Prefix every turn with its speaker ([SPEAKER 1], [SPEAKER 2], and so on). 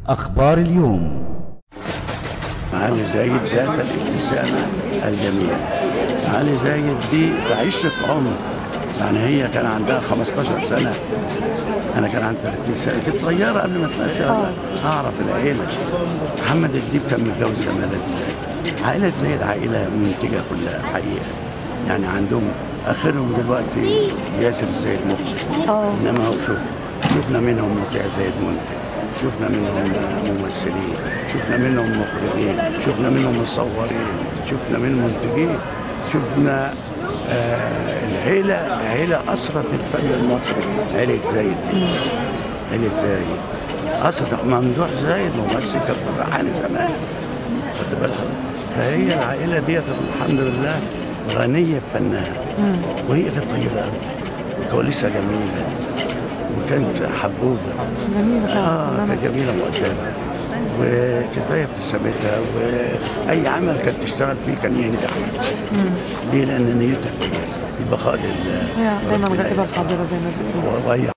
[SPEAKER 1] أخبار اليوم
[SPEAKER 2] علي زايد ذات الابتسامة الجميلة علي زايد دي عشرة عمر يعني هي كان عندها 15 سنة أنا كان عندي 30 سنة كنت صغيرة قبل ما تنشأ أعرف العيلة محمد الديب كان متجوز جمالة زايد عائلة زايد عائلة منتجة كلها حقيقة يعني عندهم آخرهم دلوقتي ياسر زايد مخرج
[SPEAKER 3] اه
[SPEAKER 2] انما هو شوف شفنا منهم مطيع زايد منتج شفنا منهم ممثلين شفنا منهم مخرجين شفنا منهم مصورين شفنا منهم منتجين شفنا آه العيلة عيلة أسرة الفن المصري عيلة زايد دي. عيلة زايد أسرة ممدوح زايد ممثل كان في الرحالة زمان خدت بالك فهي العائلة ديت الحمد لله غنية بفنها وهي كانت طيبة قوي كواليسها جميلة وكانت حبوبة
[SPEAKER 3] جميلة
[SPEAKER 2] اه
[SPEAKER 3] فعلا
[SPEAKER 2] كانت جميلة مؤدبة وكفاية ابتسامتها وأي عمل كانت تشتغل فيه كان ينجح ليه؟ لأن نيتها كويسة البقاء لله
[SPEAKER 3] هي دايما
[SPEAKER 2] ربنا
[SPEAKER 3] غائبة الحاضرة زي ما بتقول
[SPEAKER 2] وهي